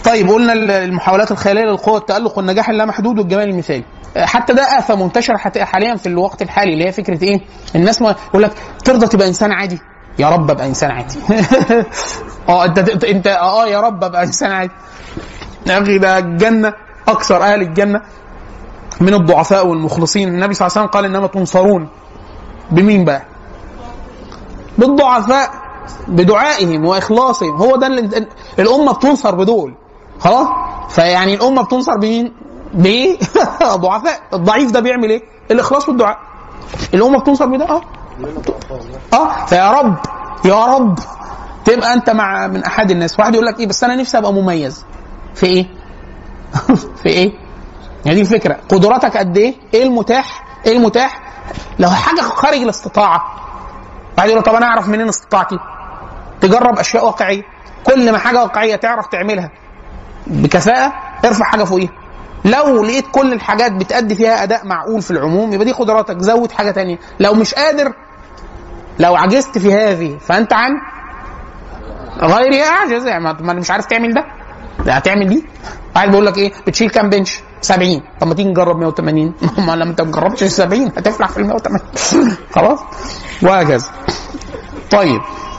طيب قلنا المحاولات الخياليه للقوه التالق والنجاح اللامحدود والجمال المثالي حتى ده آفة منتشرة حت- حاليا في الوقت الحالي اللي هي فكرة إيه؟ الناس ما يقول لك ترضى تبقى إنسان عادي؟ يا رب أبقى إنسان عادي. اه أنت أنت- أنت اه يا رب أبقى إنسان عادي. يا أخي ده الجنة أكثر أهل الجنة من الضعفاء والمخلصين، النبي صلى الله عليه وسلم قال إنما تنصرون بمين بقى؟ بالضعفاء بدعائهم واخلاصهم هو ده اللي الامه بتنصر بدول خلاص فيعني الامه بتنصر بمين؟ بايه؟ ضعفاء الضعيف ده بيعمل ايه؟ الاخلاص والدعاء الامه بتنصر بده اه اه فيا رب يا رب تبقى انت مع من احد الناس واحد يقول لك ايه بس انا نفسي ابقى مميز في ايه؟ في ايه؟ يعني دي الفكره قدراتك قد ايه؟ ايه المتاح؟ ايه المتاح؟ لو حاجه خارج الاستطاعه بعد يقول له طب انا اعرف منين استطاعتي؟ تجرب اشياء واقعيه كل ما حاجه واقعيه تعرف تعملها بكفاءه ارفع حاجه فوقيها لو لقيت كل الحاجات بتأدي فيها اداء معقول في العموم يبقى دي قدراتك زود حاجه تانية لو مش قادر لو عجزت في هذه فانت عن غيري اعجز يعني ما ما انا مش عارف تعمل ده ده هتعمل دي واحد بيقول لك ايه بتشيل كام بنش 70 طب ما تيجي نجرب 180 ما لما انت ما جربتش ال 70 هتفلح في ال 180 خلاص وهكذا طيب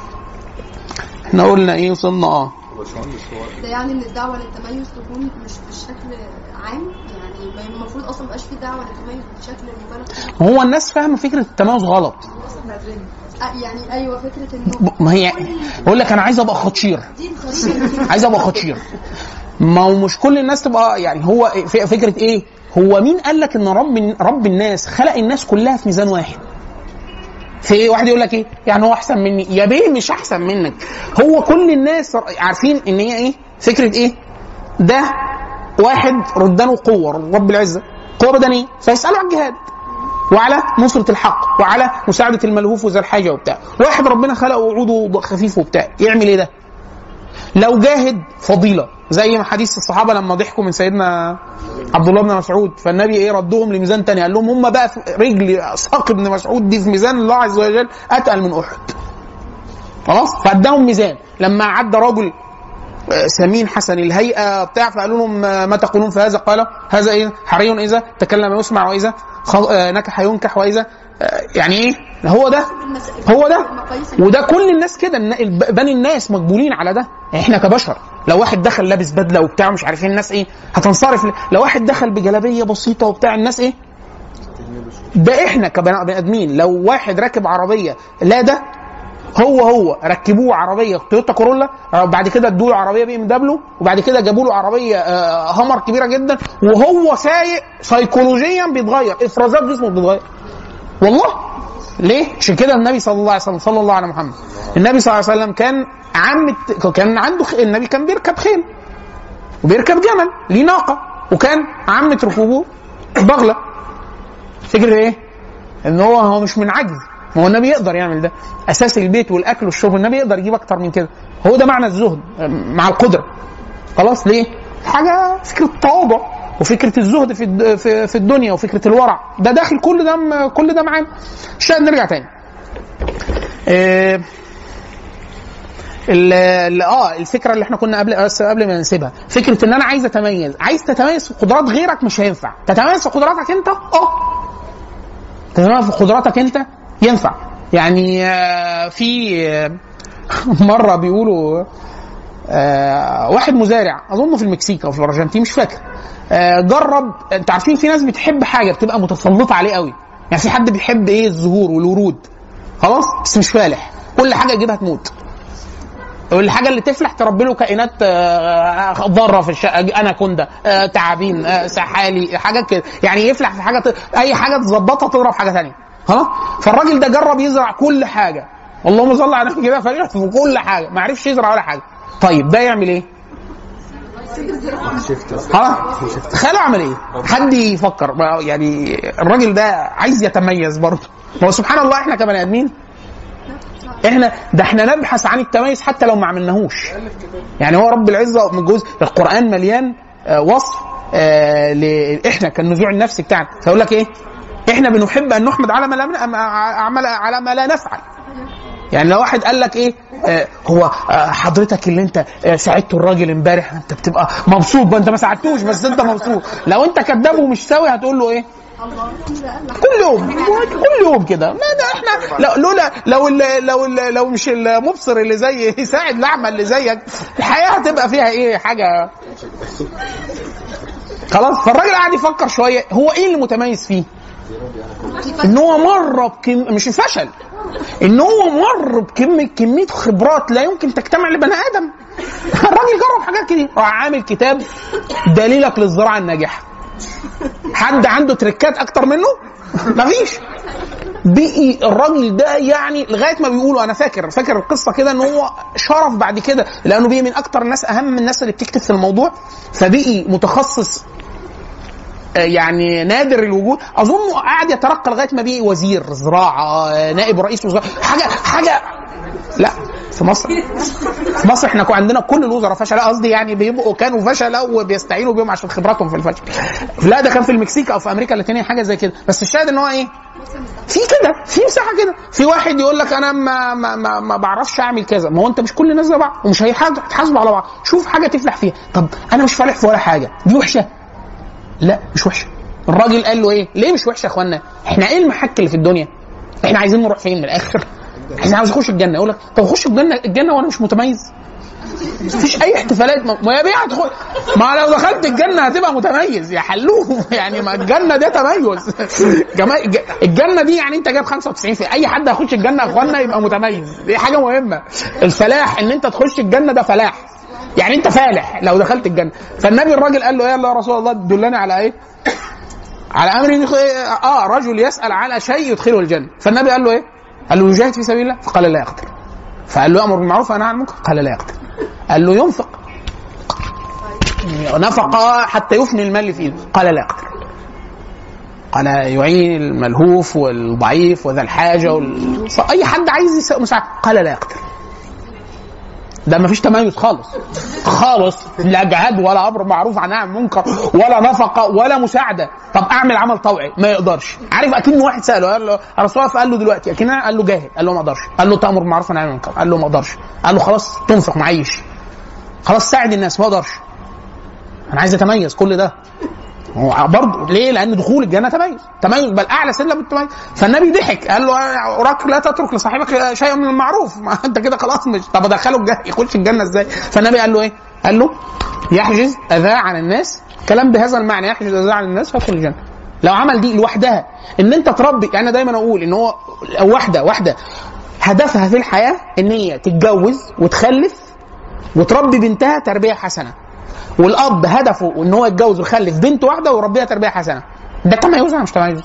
احنا قلنا ايه وصلنا اه ده يعني ان الدعوه للتميز تكون مش بشكل عام يعني ما- المفروض اصلا مبقاش في دعوه للتميز بشكل مبالغ فيه هو الناس فاهمه فكره التميز غلط آه، يعني ايوه فكره انه ب- ما هي يقول لك انا عايز ابقى خطشير دي الخريطه عايز ابقى خطشير ما هو مش كل الناس تبقى يعني هو ف- فكره ايه هو مين قال لك ان رب رب الناس خلق الناس كلها في ميزان واحد في ايه واحد يقول لك ايه يعني هو احسن مني يا بيه مش احسن منك هو كل الناس عارفين ان هي ايه فكره ايه ده واحد ردانه قوه رب العزه قوه بدنيه فيسالوا عن الجهاد وعلى نصرة الحق وعلى مساعدة الملهوف وذا الحاجة وبتاع واحد ربنا خلقه وعوده خفيف وبتاع يعمل ايه ده لو جاهد فضيلة زي ما حديث الصحابة لما ضحكوا من سيدنا عبد الله بن مسعود فالنبي ايه ردهم لميزان تاني قال لهم هم بقى في رجل ساق ابن مسعود دي في ميزان الله عز وجل اتقل من احد خلاص فاداهم ميزان لما عدى رجل آه، سمين حسن الهيئه بتاع فقالوا لهم آه، ما تقولون في هذا قال هذا ايه حري اذا تكلم يسمع واذا خ- آه، نكح ينكح واذا آه، يعني ايه هو ده هو ده وده كل الناس كده النا- الب- بني الناس مقبولين على ده احنا كبشر لو واحد دخل لابس بدله وبتاع مش عارفين الناس ايه هتنصرف ل- لو واحد دخل بجلابيه بسيطه وبتاع الناس ايه ده احنا كبني ادمين لو واحد راكب عربيه لا ده هو هو ركبوه عربيه تويوتا كورولا آه، بعد كده ادوا له عربيه بي ام دبليو وبعد كده جابوا له عربيه آه، هامر كبيره جدا وهو سايق سيكولوجيا بيتغير افرازات جسمه بتتغير والله ليه؟ عشان كده النبي صلى الله عليه وسلم صلى الله على محمد النبي صلى الله عليه وسلم كان عم كان عنده خ... النبي كان بيركب خيل وبيركب جمل ليه ناقه وكان عامة ركوبه بغله فكرة ايه؟ ان هو هو مش من عجز ما هو النبي يقدر يعمل ده اساس البيت والاكل والشرب النبي يقدر يجيب اكتر من كده هو ده معنى الزهد مع القدره خلاص ليه؟ حاجه فكره التواضع وفكره الزهد في الد- في في الدنيا وفكره الورع ده داخل كل ده م- كل ده معانا الشاهد نرجع تاني آه، ال- ال- اه الفكره اللي احنا كنا قبل بس قبل ما نسيبها فكره ان انا عايز اتميز عايز تتميز في قدرات غيرك مش هينفع تتميز في قدراتك انت اه تتميز في قدراتك انت ينفع يعني آه، في آه، مره بيقولوا آه، واحد مزارع اظن في المكسيك او في الارجنتين مش فاكر آه، جرب انت عارفين في ناس بتحب حاجه بتبقى متسلطه عليه قوي يعني في حد بيحب ايه الزهور والورود خلاص بس مش فالح كل حاجه يجيبها تموت والحاجه اللي تفلح تربي له كائنات آه، ضاره في الشقه اناكوندا آه، تعابين آه، سحالي حاجات كده يعني يفلح في حاجه ت... اي حاجه تظبطها تضرب حاجه ثانيه ها فالراجل ده جرب يزرع كل حاجه اللهم صل على النبي كده فرح في كل حاجه ما عرفش يزرع ولا حاجه طيب ده يعمل ايه؟ ها تخيلوا عمل ايه؟ حد يفكر ما- يعني الراجل ده عايز يتميز برضه ما هو سبحان الله احنا كبني ادمين احنا ده احنا نبحث عن التميز حتى لو ما عملناهوش يعني هو رب العزه من جزء القران مليان آه، وصف آه، ل- احنا كالنزوع النفسي بتاعنا فيقول لك ايه احنا بنحب ان نحمد على ما لا عمل على ما لا نفعل يعني لو واحد قال لك ايه آه هو آه حضرتك اللي انت آه ساعدت الراجل امبارح انت بتبقى مبسوط بقى انت ما ساعدتوش بس انت مبسوط لو انت كذاب ومش سوي هتقول له ايه الله ده قال لك كل يوم كل يوم كده ما ده احنا لو لولا لو ال لو ال لو مش المبصر اللي زي يساعد الاعمى اللي زيك الحياه هتبقى فيها ايه حاجه خلاص فالراجل قاعد يفكر شويه هو ايه اللي متميز فيه؟ ان هو مر بكم مش فشل ان هو مر بكميه كميه خبرات لا يمكن تجتمع لبني ادم الراجل جرب حاجات كتير راح عامل كتاب دليلك للزراعه الناجحه حد عنده تريكات اكتر منه مفيش بقي الراجل ده يعني لغايه ما بيقولوا انا فاكر فاكر القصه كده ان هو شرف بعد كده لانه بقي من اكتر الناس اهم الناس اللي بتكتب في الموضوع فبقي متخصص آه، يعني نادر الوجود اظن قاعد يترقى لغايه ما بقي وزير زراعه آه، نائب رئيس وزراء حاجه حاجه لا في مصر في مصر احنا كان عندنا كل الوزراء فشل قصدي يعني بيبقوا كانوا فشله وبيستعينوا بيهم عشان خبراتهم في الفشل لا ده كان في المكسيك او في امريكا اللاتينيه حاجه زي كده بس الشاهد ان هو ايه في كده في مساحه كده في واحد يقول لك انا ما ما ما, ما بعرفش اعمل كذا ما هو انت مش كل الناس زي بعض ومش هيتحاسبوا على بعض شوف حاجه تفلح فيها طب انا مش فالح في ولا حاجه دي وحشه لا مش وحشه الراجل قال له ايه ليه مش وحشه يا اخوانا احنا ايه المحك اللي في الدنيا احنا عايزين نروح فين من الاخر احنا عاوز اخش الجنه يقول لك طب اخش الجنه الجنه وانا مش متميز مفيش اي احتفالات ما ما يا بيه هتخش ما لو دخلت الجنه هتبقى متميز يا حلوه يعني ما الجنه ده تميز جما- ج- الجنه دي يعني انت جايب 95 في اي حد هيخش الجنه يا اخوانا يبقى متميز دي حاجه مهمه الفلاح ان انت تخش الجنه ده فلاح يعني انت فالح لو دخلت الجنه فالنبي الراجل قال له ايه يا رسول الله دلني على ايه على امر يدخل- اه رجل يسال على شيء يدخله الجنه فالنبي قال له ايه قال له يجاهد في سبيل الله فقال لا يقتل فقال له امر بالمعروف ونهى عن المنكر قال لا يقتل قال له ينفق نفق حتى يفني المال اللي في ايده قال لا يقتل قال يعين الملهوف والضعيف وذا الحاجه وال... اي حد عايز يس- مساعده قال لا يقتل ده ما فيش تميز خالص خالص لا جهاد ولا امر معروف عن عن منكر ولا نفقه ولا مساعده طب اعمل عمل طوعي ما يقدرش عارف اكن واحد ساله قال له الرسول الله قال له دلوقتي اكن قال له جاهد قال له ما اقدرش قال له تامر بالمعروف عن المنكر قال له ما اقدرش قال له خلاص تنفق معيش خلاص ساعد الناس ما اقدرش انا عايز اتميز كل ده هو برضه ليه؟ لان دخول الجنه تميز، تميز بل اعلى سلم التميز، فالنبي ضحك قال له اراك لا تترك لصاحبك شيئا من المعروف، ما انت كده خلاص مش طب ادخله الجنه يخش الجنه ازاي؟ فالنبي قال له ايه؟ قال له يحجز اذى عن الناس كلام بهذا المعنى يحجز اذى عن الناس فيدخل الجنه. لو عمل دي لوحدها ان انت تربي يعني انا دايما اقول ان هو واحده واحده هدفها في الحياه ان هي تتجوز وتخلف وتربي بنتها تربيه حسنه والاب هدفه ان هو يتجوز ويخلف بنت واحده ويربيها تربيه حسنه ده تميز ولا مش تميز؟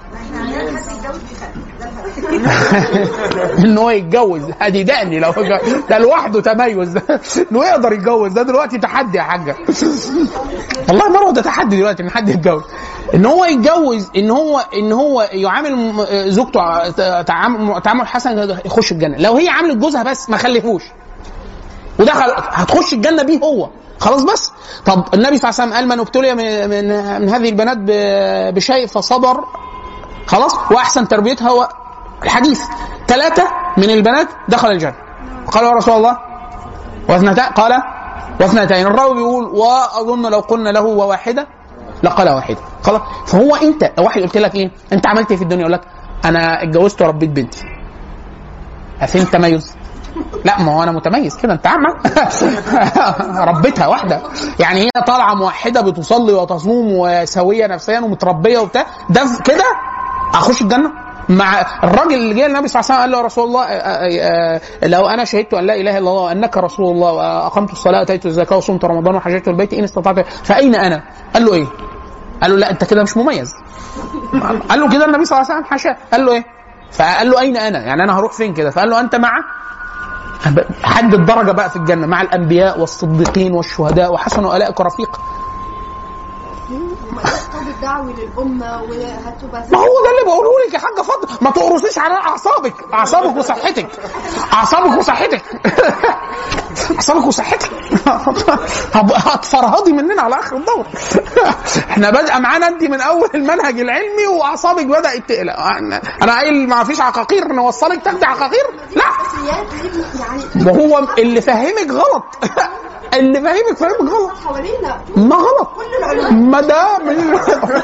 ان هو يتجوز ادي دقني لو ده لوحده تميز ده انه يقدر يتجوز ده دلوقتي تحدي يا حاجه والله مره ده تحدي دلوقتي ان حد يتجوز ان هو يتجوز ان هو ان هو يعامل م- زوجته ع- تعامل تعامل حسن يخش الجنه لو هي عامله جوزها بس ما خلفوش ودخل هتخش الجنه بيه هو خلاص بس طب النبي صلى الله عليه وسلم قال من ابتلي من, من, من هذه البنات ب- بشيء فصبر خلاص واحسن تربيتها هو الحديث ثلاثه من البنات دخل الجنه قال يا رسول الله واثنتان قال واثنتين الراوي بيقول واظن لو قلنا له وواحده لقال واحده خلاص فهو انت لو واحد قلت لك ايه انت عملت ايه في الدنيا يقول لك انا اتجوزت وربيت بنتي فين التميز لا ما هو انا متميز كده انت اعمى ربيتها واحده يعني هي طالعه موحده بتصلي وتصوم وسويه نفسيا ومتربيه وبتاع ده ف- كده اخش الجنه مع الراجل اللي جه النبي صلى الله عليه وسلم قال له يا رسول الله آه، آه، آه، لو انا شهدت ان لا اله الا الله وانك رسول الله واقمت الصلاه واتيت الزكاه وصمت رمضان وحججت البيت ان استطعت فاين انا؟ قال له ايه؟ قال له لا انت كده مش مميز قال له كده النبي صلى الله عليه وسلم حاشا قال له ايه؟ فقال له اين انا؟ يعني انا هروح فين كده؟ فقال له انت مع حد الدرجة بقى في الجنة مع الأنبياء والصديقين والشهداء وحسن أولئك رفيق دعوي للامه وهاتوا بس ما هو ده اللي بقوله لك يا حاجه فاطمه ما تقرصيش على اعصابك اعصابك وصحتك اعصابك وصحتك اعصابك وصحتك هب- هتفرهدي مننا على اخر الدور احنا بادئه معانا انت من اول المنهج العلمي واعصابك بدات تقلق انا أنا قايل ما فيش عقاقير نوصلك تاخدي عقاقير لا اساسيات ليه يعني ما هو اللي فهمك غلط اللي فهمك فهمك غلط حوالينا ما غلط كل العلماء ما ده من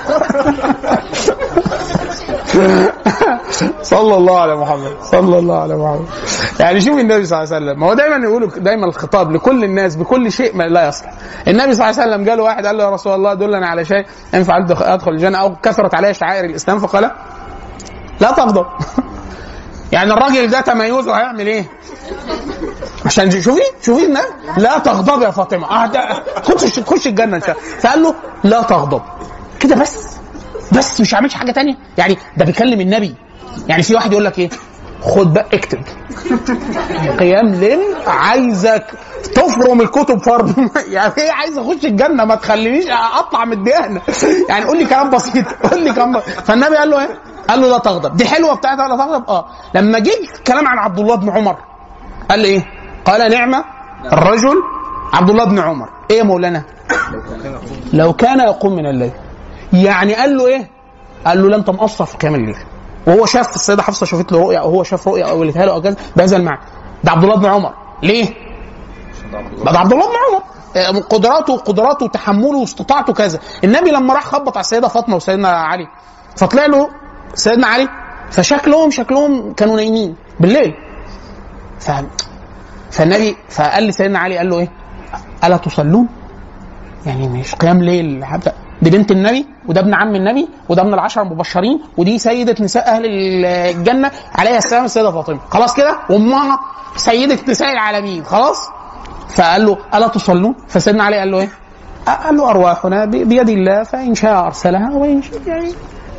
صلى الله على محمد صلى الله على محمد يعني شوف النبي صلى الله عليه وسلم ما هو دايما يقولوا دايما الخطاب لكل الناس بكل شيء ما لا يصلح النبي صلى الله عليه وسلم قال له واحد قال له يا رسول الله دلنا على شيء ان فعلت ادخل الجنه او كثرت علي شعائر الاسلام فقال لا تغضب يعني الراجل ده تميزه هيعمل ايه؟ عشان شوفي شوفي الناس لا تغضب يا فاطمه اه ده تخش تخش الجنه ان شاء الله فقال له لا تغضب كده بس بس مش هعملش حاجه تانية يعني ده بيكلم النبي يعني في واحد يقول لك ايه خد بقى اكتب قيام ليل عايزك تفرم الكتب فرم يعني ايه عايز اخش الجنه ما تخلينيش اطلع من الديانه يعني قول لي كلام بسيط قول لي كلام بسيط. فالنبي قال له ايه؟ قال له لا تغضب دي حلوه بتاعت لا تغضب اه لما جه كلام عن عبد الله بن عمر قال ايه؟ قال نعمه الرجل عبد الله بن عمر ايه يا مولانا؟ لو كان يقوم من الليل يعني قال له ايه؟ قال له لا انت مقصر في قيام الليل وهو شاف السيده حفصه شافت له رؤيا او هو شاف رؤيا او قالتها له او كذا بهذا المعنى ده عبد الله بن عمر ليه؟ ما ده عبد الله بن عمر آه، قدراته وقدراته وتحمله واستطاعته كذا النبي لما راح خبط على السيده فاطمه وسيدنا علي فطلع له سيدنا علي فشكلهم شكلهم كانوا نايمين بالليل ف... فالنبي فقال لسيدنا علي قال له ايه؟ الا تصلون؟ يعني مش قيام ليل حتى دي بنت النبي وده ابن عم النبي وده من العشر المبشرين ودي سيدة نساء أهل الجنة عليها السلام السيدة فاطمة خلاص كده وأمها سيدة نساء العالمين خلاص فقال له ألا تصلون فسيدنا علي قال له إيه قال له أرواحنا ب- بيد الله فإن شاء أرسلها وإن شاء يعني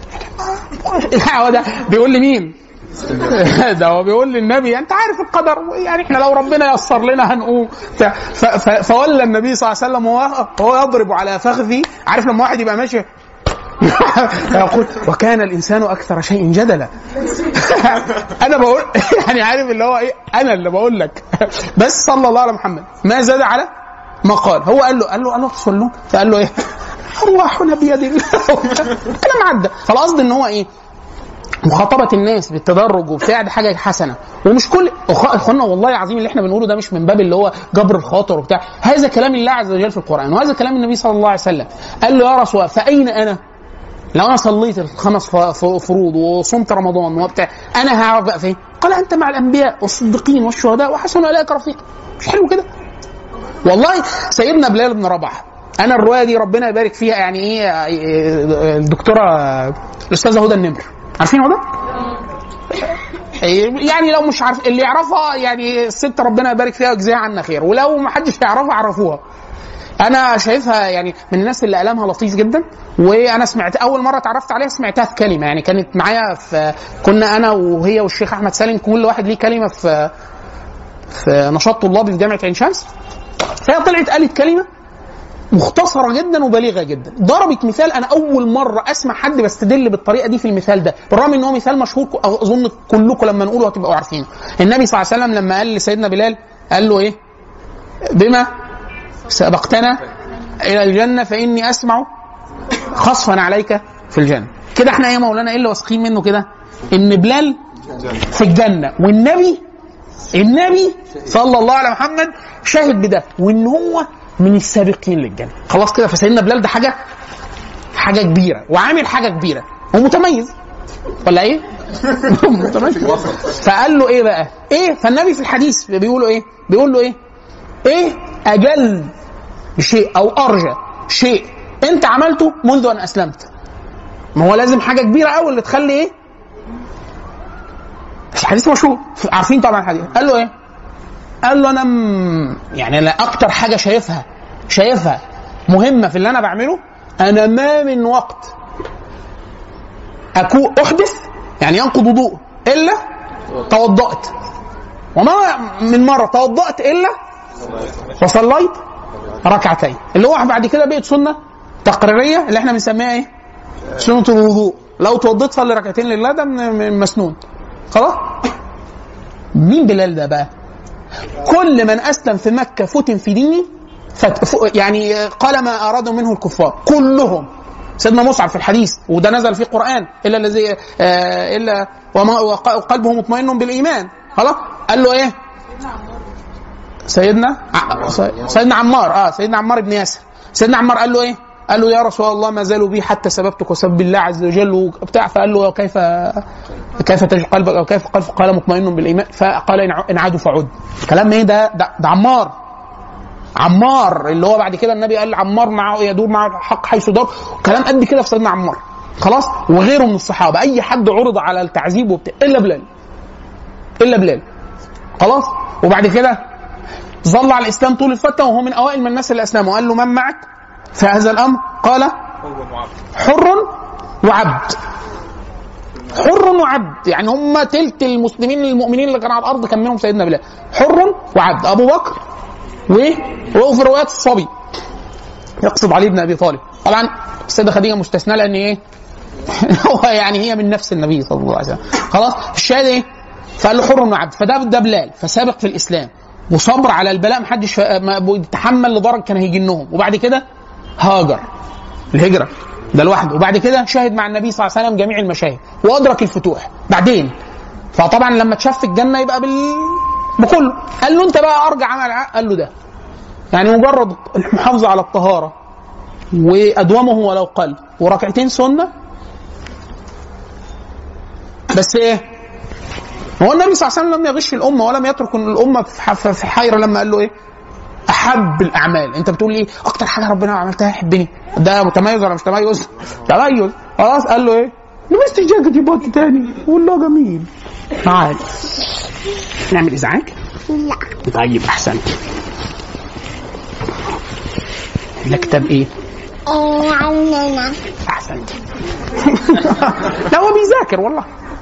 هو ده بيقول لمين؟ ده هو بيقول للنبي انت عارف القدر يعني احنا لو ربنا يسر لنا هنقوم ف- ف- ف- فولى النبي صلى الله عليه وسلم وهو هو يضرب على فخذي عارف لما واحد يبقى ماشي يقول وكان الانسان اكثر شيء جدلا انا بقول يعني عارف اللي هو ايه انا اللي بقول لك بس صلى الله على محمد ما زاد على ما قال هو قال له قال له الا تصلون فقال له ايه ارواحنا بيد الله كلام عدى فالقصد ان هو ايه مخاطبة الناس بالتدرج وبتاع دي حاجة حسنة ومش كل أخ- اخوانا والله العظيم اللي احنا بنقوله ده مش من باب اللي هو جبر الخاطر وبتاع هذا كلام الله عز وجل في القرآن وهذا كلام النبي صلى الله عليه وسلم قال له يا رسول الله فأين أنا؟ لو انا صليت الخمس ف- ف- فروض وصمت رمضان وبتاع انا هعرف بقى فين؟ قال انت مع الانبياء والصديقين والشهداء وحسن اولئك رفيقا مش حلو كده؟ والله سيدنا بلال بن رباح انا الروايه دي ربنا يبارك فيها يعني ايه إيه، الدكتوره الاستاذه هدى النمر عارفين هدى؟ يعني لو مش عارف اللي يعرفها يعني الست ربنا يبارك فيها ويجزيها عنا خير ولو ما حدش يعرفها عرفوها انا شايفها يعني من الناس اللي كلامها لطيف جدا وانا سمعت اول مره اتعرفت عليها سمعتها في كلمه يعني كانت معايا في كنا انا وهي والشيخ احمد سالم كل واحد ليه كلمه في في نشاط طلابي في جامعه عين شمس فهي طلعت قالت كلمه مختصرة جدا وبليغة جدا ضربت مثال أنا أول مرة أسمع حد بستدل بالطريقة دي في المثال ده بالرغم إن هو مثال مشهور ك- أظن كلكم لما نقوله هتبقوا عارفينه النبي صلى الله عليه وسلم لما قال لسيدنا بلال قال له إيه بما سبقتنا إلى الجنة فإني أسمع خصفا عليك في الجنة كده احنا ايه يا مولانا ايه اللي واثقين منه كده ان بلال في الجنة والنبي النبي صلى الله على محمد شاهد بده وان هو من السابقين للجنه خلاص كده فسيدنا بلال ده حاجه حاجه كبيره وعامل حاجه كبيره ومتميز ولا ايه؟ متميز فقال له ايه بقى؟ ايه؟ فالنبي في الحديث بيقول له ايه؟ بيقول له ايه؟ ايه اجل شيء او ارجى شيء انت عملته منذ ان اسلمت ما هو لازم حاجه كبيره قوي اللي تخلي ايه؟ الحديث مشهور عارفين طبعا الحديث قال له ايه؟ قال له انا م... يعني انا اكتر حاجه شايفها شايفها مهمه في اللي انا بعمله انا ما من وقت اكون احدث يعني ينقض وضوء الا توضأت وما من مره توضأت الا وصليت ركعتين اللي هو بعد كده بقت سنه تقريريه اللي احنا بنسميها ايه؟ سنه الوضوء لو توضيت صلي ركعتين لله ده من من مسنون خلاص مين بلال ده بقى كل من اسلم في مكه فتن في دينه فت... ف... يعني قال ما ارادوا منه الكفار كلهم سيدنا مصعب في الحديث وده نزل في القران الا الذي آه الا وما وق- وقلبه مطمئن بالايمان خلاص قال له ايه سيدنا ع- سيدنا عمار اه سيدنا عمار بن ياسر سيدنا عمار قال له ايه قال له يا رسول الله ما زالوا بي حتى سببتك وسب الله عز وجل وبتاع فقال له كيف كيف تجد قلبك او كيف قلبك قال مطمئن بالايمان فقال إن ع- ان عادوا فعد كلام ايه ده ده, ده عمار عمار اللي هو بعد كده النبي قال عمار معه يدور معه الحق حيث دار كلام قد كده في سيدنا عمار خلاص وغيره من الصحابه اي حد عرض على التعذيب وبتاع الا بلال الا بلال خلاص وبعد كده ظل على الاسلام طول الفتره وهو من اوائل من الناس اللي اسلموا قال له من معك في هذا الامر قال حر وعبد حر وعبد يعني هم تلت المسلمين المؤمنين اللي كانوا على الارض كان منهم سيدنا بلال حر وعبد ابو بكر و وفي روايات الصبي يقصد علي بن ابي طالب طبعا السيده خديجه مستثناه لان ايه هو يعني هي من نفس النبي صلى الله عليه وسلم خلاص الشاهد ايه فقال له حر وعبد فده ده بلال فسابق في الاسلام وصبر على البلاء محدش فا- ما بيتحمل لدرجه كان هيجنهم وبعد كده هاجر الهجره ده لوحده وبعد كده شاهد مع النبي صلى الله عليه وسلم جميع المشاهد وادرك الفتوح بعدين فطبعا لما تشاف في الجنه يبقى بال بكله قال له انت بقى ارجع عمل ع- قال له ده يعني مجرد المحافظه على الطهاره وادومه ولو قل وركعتين سنه بس ايه هو النبي صلى الله عليه وسلم لم يغش الامه ولم يترك الامه في ح- في حيره لما قال له ايه احب الاعمال انت بتقول ايه اكتر حاجه ربنا عملتها يحبني ده متميز ولا مش تميز تميز خلاص قال له ايه لبست جاكيت بوت تاني والله جميل تعال نعمل ازعاج لا طيب احسنت ده كتاب ايه إيه عننا احسنت لا هو بيذاكر والله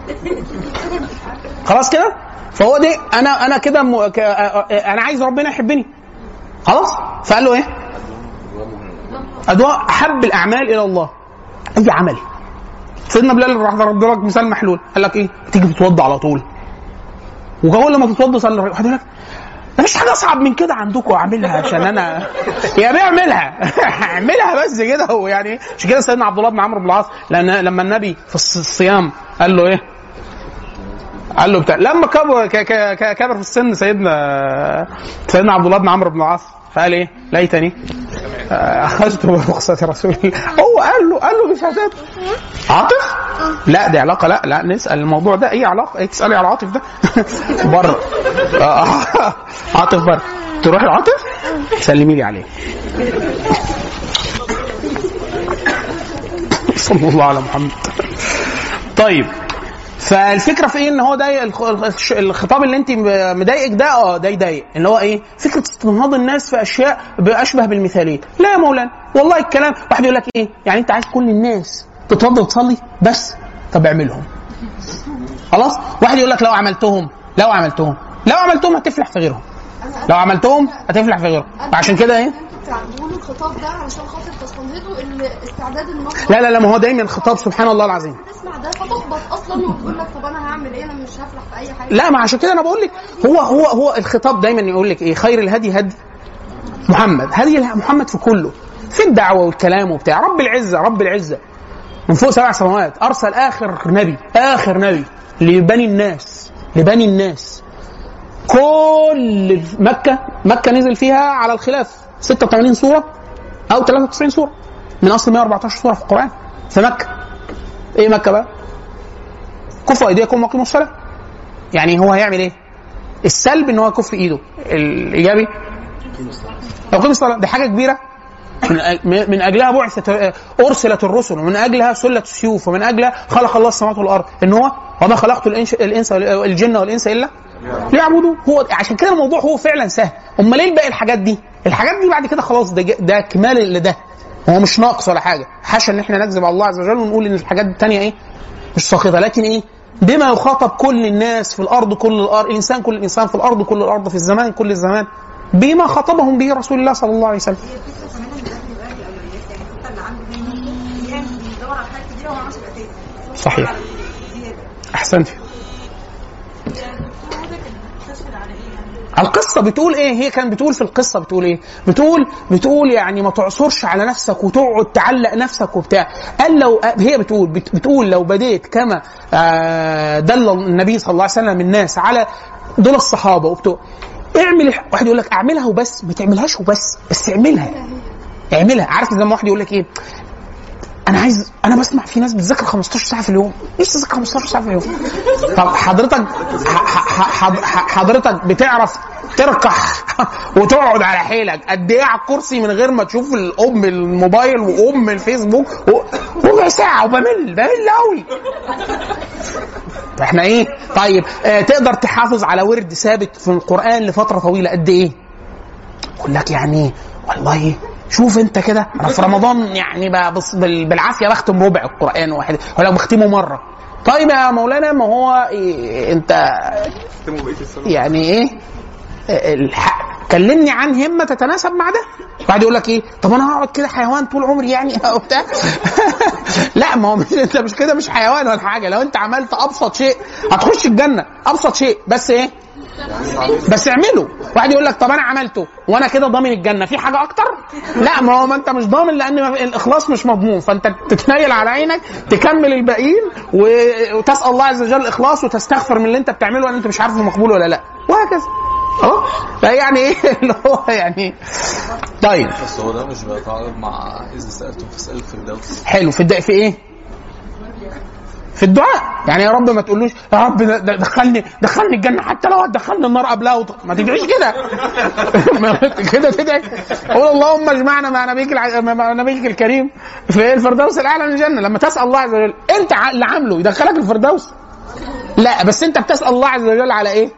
خلاص كده فهو دي انا انا كده م... ك... انا عايز ربنا يحبني خلاص فقال له ايه ادواء احب الاعمال الى الله اي عمل سيدنا بلال راح ضرب لك مثال محلول قال لك ايه تيجي تتوضى على طول وكل لما تتوضى صلي واحد يقول لك مفيش حاجه اصعب من كده عندكم اعملها عشان انا يا بيه اعملها اعملها بس كده ويعني عشان كده سيدنا عبد الله بن عمرو بن العاص لان لما النبي في الص- الصيام قال له ايه؟ قال له بتاع لما كبر ك- ك- ك- كبر في السن سيدنا سيدنا عبد الله بن عمرو بن العاص فقال ايه؟ ليتني آه، اخذت برخصة رسول الله هو قال له قال له بشهادات عاطف؟ لا دي علاقة لا لا نسأل الموضوع ده ايه علاقة؟ ايه تسألي على عاطف ده؟ بره آه، عاطف بره تروحي لعاطف؟ سلمي لي عليه صلى الله على محمد طيب فالفكره في ايه ان هو ده الخ- الخ- الخطاب اللي انت مضايقك ده اه ده يضايق اللي هو ايه فكره استنهاض الناس في اشياء اشبه بالمثاليه لا يا مولانا والله الكلام واحد يقول لك ايه يعني انت عايز كل الناس تتوضى وتصلي بس طب اعملهم خلاص واحد يقول لك لو عملتهم لو عملتهم لو عملتهم هتفلح في غيرهم أنا- لو عملتهم هتفلح في غيرهم فعشان كده ايه انتوا بتعملوا الخطاب ده علشان خاطر تستنهضوا الاستعداد النهارده لا لا لا ما هو دايما خطاب سبحان الله العظيم تسمع ده فتحبط اصلا وتقول لك طب انا هعمل ايه انا مش هفلح في اي حاجه لا ما عشان كده انا بقول لك هو هو هو الخطاب دايما يقول لك ايه خير الهدي هدي محمد هدي محمد في كله في الدعوه والكلام وبتاع رب العزه رب العزه من فوق سبع سماوات ارسل اخر نبي اخر نبي لبني الناس لبني الناس كل مكه مكه نزل فيها على الخلاف 86 سوره او 93 سوره من اصل 114 سوره في القران في مكه ايه مكه بقى؟ كفوا ايديكم واقيموا الصلاه يعني هو هيعمل ايه؟ السلب ان هو يكف ايده الايجابي يقيم الصلاه دي حاجه كبيره من أج- من اجلها بعثت ارسلت الرسل ومن اجلها سلت السيوف ومن اجلها خلق الله السماوات والارض ان هو وما خلقت الانس الانس الجن والانس الا ليعبدوا هو عشان كده الموضوع هو فعلا سهل امال ليه باقي الحاجات دي الحاجات دي بعد كده خلاص ده ج- ده كمال لده هو مش ناقص ولا حاجه حاشا ان احنا نكذب على الله عز وجل ونقول ان الحاجات التانية ايه مش ساقطه لكن ايه بما يخاطب كل الناس في الارض كل الارض الانسان كل الانسان في الارض كل الارض في الزمان كل الزمان بما خاطبهم به رسول الله صلى الله عليه وسلم هي الفكره كمان ان ده بيبقى الاولويات يعني حتى اللي عنده دين يعني بيدور على حاجه صحيح احسنت القصة بتقول ايه؟ هي كانت بتقول في القصة بتقول ايه؟ بتقول بتقول يعني ما تعصرش على نفسك وتقعد تعلق نفسك وبتاع. قال لو هي بتقول بت- بتقول لو بديت كما آه، دل النبي صلى الله عليه وسلم الناس على دول الصحابة وبتوع اعمل الح- واحد يقول لك اعملها وبس ما تعملهاش وبس بس اعملها اعملها عارف زي ما واحد يقول لك ايه انا عايز انا بسمع في ناس بتذاكر 15 ساعه في اليوم نفسي اذاكر 15 ساعه في اليوم طب حضرتك ح- ح- ح- ح- حضرتك بتعرف تركح وتقعد على حيلك قد ايه على الكرسي من غير ما تشوف الام الموبايل وام الفيسبوك و- ربع ساعه وبمل بمل قوي احنا ايه طيب آه تقدر تحافظ على ورد ثابت في القران لفتره طويله قد ايه يقول لك يعني والله شوف انت كده انا في رمضان يعني ب- بص- بال- بالعافيه بختم ربع القران واحد ولا بختمه مره طيب يا مولانا ما هو إيه انت يعني ايه الحق كلمني عن همه تتناسب مع ده بعد يقول لك ايه طب انا هقعد كده حيوان طول عمري يعني او بتاع لا ما هو مش انت مش كده مش حيوان ولا حاجه لو انت عملت ابسط شيء هتخش الجنه ابسط شيء بس ايه بس اعمله واحد يقول لك طب انا عملته وانا كده ضامن الجنه في حاجه اكتر لا ما هو ما انت مش ضامن لان ما- الاخلاص مش مضمون فانت تتنيل على عينك تكمل الباقيين و- وتسال الله عز وجل الاخلاص وتستغفر من اللي انت بتعمله لان انت مش عارفه مقبول ولا لا وهكذا اه فيعني ايه اللي هو يعني طيب بس هو ده مش بيتعارض مع إذا سألتم فاسألوا في الفردوس حلو في الدعاء في ايه؟ في الدعاء يعني يا رب ما تقولوش يا رب د- د- دخلني دخلني الجنه حتى لو هتدخلني النار قبلها وط... ما تدعيش كده ما كده تدعي قول اللهم اجمعنا مع نبيك الع... مع نبيك الكريم في الفردوس الاعلى من الجنه لما تسال الله عز وجل انت ع- اللي عامله يدخلك الفردوس لا بس انت بتسال الله عز وجل على ايه؟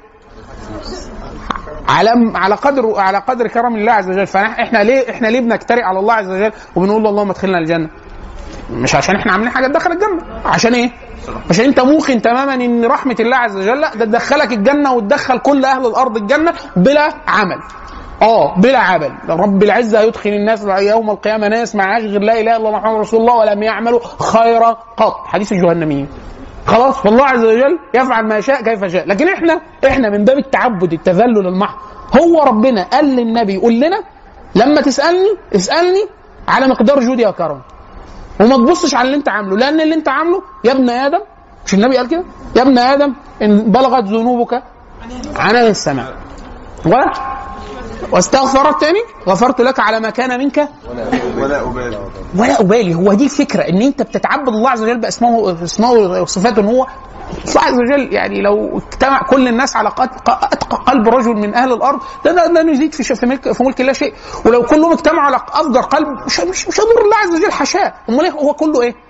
على على قدر على قدر كرم الله عز وجل فاحنا ليه احنا ليه بنجترئ على الله عز وجل وبنقول له اللهم ادخلنا الجنه مش عشان احنا عاملين حاجه تدخل الجنه عشان ايه عشان انت موقن تماما ان رحمه الله عز وجل لا ده تدخلك الجنه وتدخل كل اهل الارض الجنه بلا عمل اه بلا عمل رب العزه يدخل الناس يوم القيامه ناس معاش غير لا اله الا الله محمد رسول الله ولم يعملوا خيرا قط حديث الجهنميين خلاص فالله عز وجل يفعل ما يشاء كيف شاء لكن احنا احنا من باب التعبد التذلل المحض هو ربنا قال للنبي يقول لنا لما تسالني اسالني على مقدار جودي وكرمي وما تبصش على اللي انت عامله لان اللي انت عامله يا ابن ادم مش النبي قال كده يا ابن ادم ان بلغت ذنوبك عنان السماء و واستغفرت تاني غفرت لك على ما كان منك ولا أبالي ولا ابالي هو دي الفكره ان انت بتتعبد الله عز وجل باسمائه اسمائه وصفاته ان هو الله عز وجل يعني لو اجتمع كل الناس على قد- اتقى قلب رجل من اهل الارض ده ده, ده يزيد في ش- في ملك في ملك الله شيء ولو كلهم اجتمعوا على افجر قلب مش مش مش هيضر الله عز وجل حاشاه امال إيه هو كله ايه؟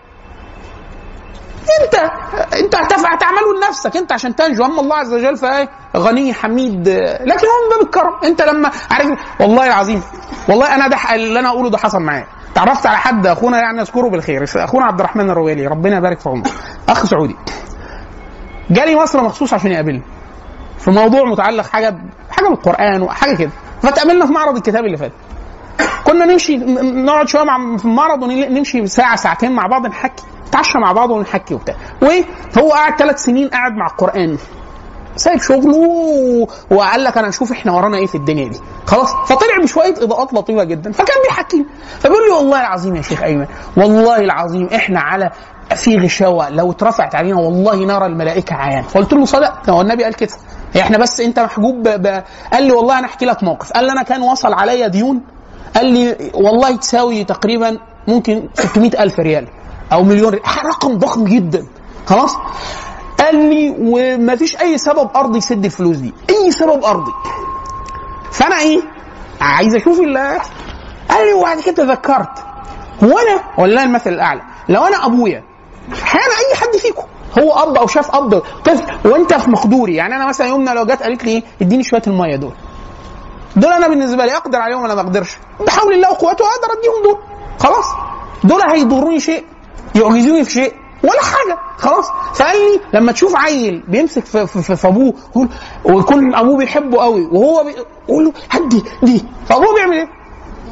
انت انت هتفع تعمله لنفسك انت عشان تنجو اما الله عز وجل فايه غني حميد لكن هو من باب الكرم انت لما عارف والله العظيم والله انا ده ح- اللي انا اقوله ده حصل معايا تعرفت على حد اخونا يعني اذكره بالخير اخونا عبد الرحمن الرويلي ربنا يبارك في عمره اخ سعودي جالي مصر مخصوص عشان يقابلني في موضوع متعلق حاجه ب- حاجه بالقران وحاجه كده فتقابلنا في معرض الكتاب اللي فات كنا نمشي ن- نقعد شويه مع في المعرض ونمشي ساعه ساعتين مع بعض نحكي نتعشى مع بعض ونحكي وبتاع وهو قاعد ثلاث سنين قاعد مع القران سايب شغله و- وقال لك انا نشوف احنا ورانا ايه في الدنيا دي خلاص فطلع بشويه اضاءات لطيفه جدا فكان بيحكي لي. فبيقول لي والله العظيم يا شيخ ايمن والله العظيم احنا على في غشاوه لو اترفعت علينا والله نرى الملائكه عيان فقلت له صدقت هو النبي قال كده احنا بس انت محجوب ب... ب... قال لي والله انا احكي لك موقف قال لي انا كان وصل عليا ديون قال لي والله تساوي تقريبا ممكن 600 ألف ريال أو مليون ريال رقم ضخم جدا خلاص قال لي وما فيش أي سبب أرضي يسد الفلوس دي أي سبب أرضي فأنا إيه عايز أشوف اللي قال لي وبعد كده تذكرت هو أنا والله المثل الأعلى لو أنا أبويا احيانا اي حد فيكم هو اب او شاف اب طفل وانت في مقدوري يعني انا مثلا يومنا لو جت قالت لي ايه اديني شويه الميه دول دول انا بالنسبه لي اقدر عليهم ولا ما اقدرش بحول الله وقوته اقدر اديهم دول خلاص دول هيضروني شيء يعجزوني في شيء ولا حاجه خلاص فقال لي لما تشوف عيل بيمسك في, في, في, في ابوه يقول ويكون ابوه بيحبه قوي وهو بي- يقول له هدي دي فابوه بيعمل ايه؟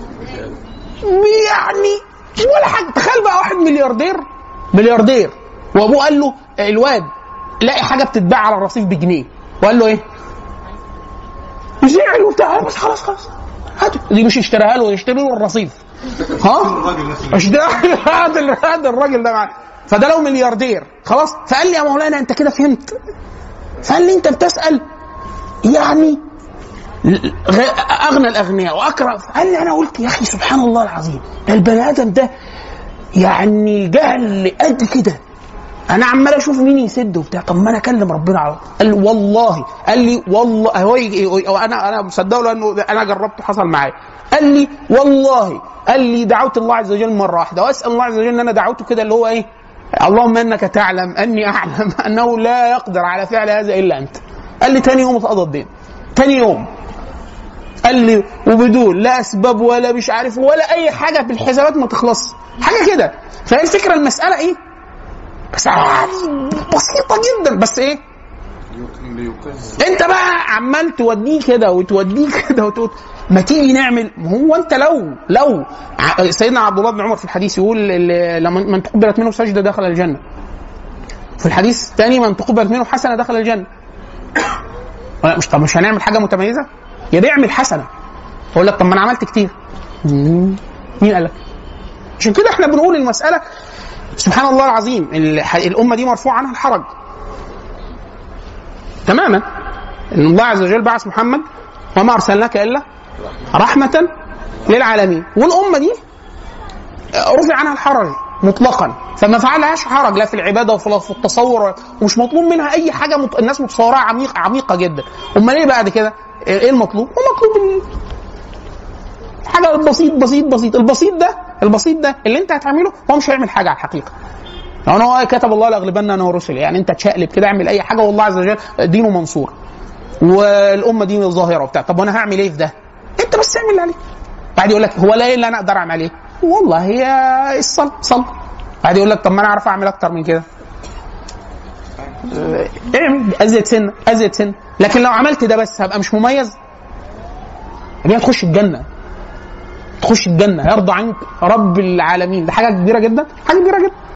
يعني ولا حاجه تخيل بقى واحد ملياردير ملياردير وابوه قال له الواد لاقي حاجه بتتباع على الرصيف بجنيه وقال له ايه؟ زعل وبتاع بس خلاص خلاص هاته دي مش اشتراها له يشتري له الرصيف ها؟ اشتري هذا ال- هذا الراجل ده معاه. فده لو ملياردير خلاص فقال لي يا مولانا انت كده فهمت فقال لي انت بتسال يعني غ- اغنى الاغنياء واكرم قال لي انا قلت يا اخي سبحان الله العظيم ده البني ادم ده يعني جهل قد كده انا عمال اشوف مين يسد وبتاع طب ما انا اكلم ربنا على قال لي والله قال لي والله هو يجي- هو انا انا مصدقه لانه انا جربته حصل معايا قال لي والله قال لي دعوت الله عز وجل مره واحده واسال الله عز وجل ان انا دعوته كده اللي هو ايه اللهم انك تعلم اني اعلم انه لا يقدر على فعل هذا الا انت قال لي تاني يوم اتقضى الدين تاني يوم قال لي وبدون لا اسباب ولا مش عارف ولا اي حاجه في الحسابات ما تخلص حاجه كده فهي الفكره المساله ايه بس عادي بسيطه جدا بس ايه بيوقظ انت بقى عمال توديه كده وتوديه كده وتقول ما تيجي نعمل ما هو انت لو لو ع- سيدنا عبد الله بن عمر في الحديث يقول ال- لما من تقبلت منه سجده دخل الجنه في الحديث الثاني من تقبلت منه حسنه دخل الجنه لا، مش طب مش هنعمل حاجه متميزه يا بيعمل حسنه اقول لك طب ما انا عملت كتير مم. مين قال لك عشان كده احنا بنقول المساله سبحان الله العظيم الح- الامه دي مرفوع عنها الحرج تماما ان الله عز وجل بعث محمد وما ارسلناك الا رحمه للعالمين والامه دي رفع عنها الحرج مطلقا فما فعلهاش حرج لا في العباده ولا في التصور ومش مطلوب منها اي حاجه مت... الناس متصورها عميق عميقه جدا امال ايه بعد كده ايه المطلوب المطلوب ال- حاجه بسيط بسيط بسيط البسيط ده البسيط ده اللي انت هتعمله هو مش هيعمل حاجه على الحقيقه يعني هو كتب الله لاغلبن انا ورسلي يعني انت تشقلب كده اعمل اي حاجه والله عز وجل دينه منصور والامه دي ظاهره وبتاع طب وانا هعمل ايه في ده؟ انت بس اعمل اللي عليك بعد يقول لك هو لا ايه اللي انا اقدر اعمل عليه؟ والله هي الصلاه صلاه بعد يقول لك طب ما انا اعرف اعمل اكتر من كده اه، اعمل ازيد سنه ازيد سنه لكن لو عملت ده بس هبقى مش مميز يعني تخش الجنه تخش الجنه يرضى عنك رب العالمين ده حاجه كبيره جدا حاجه كبيره جدا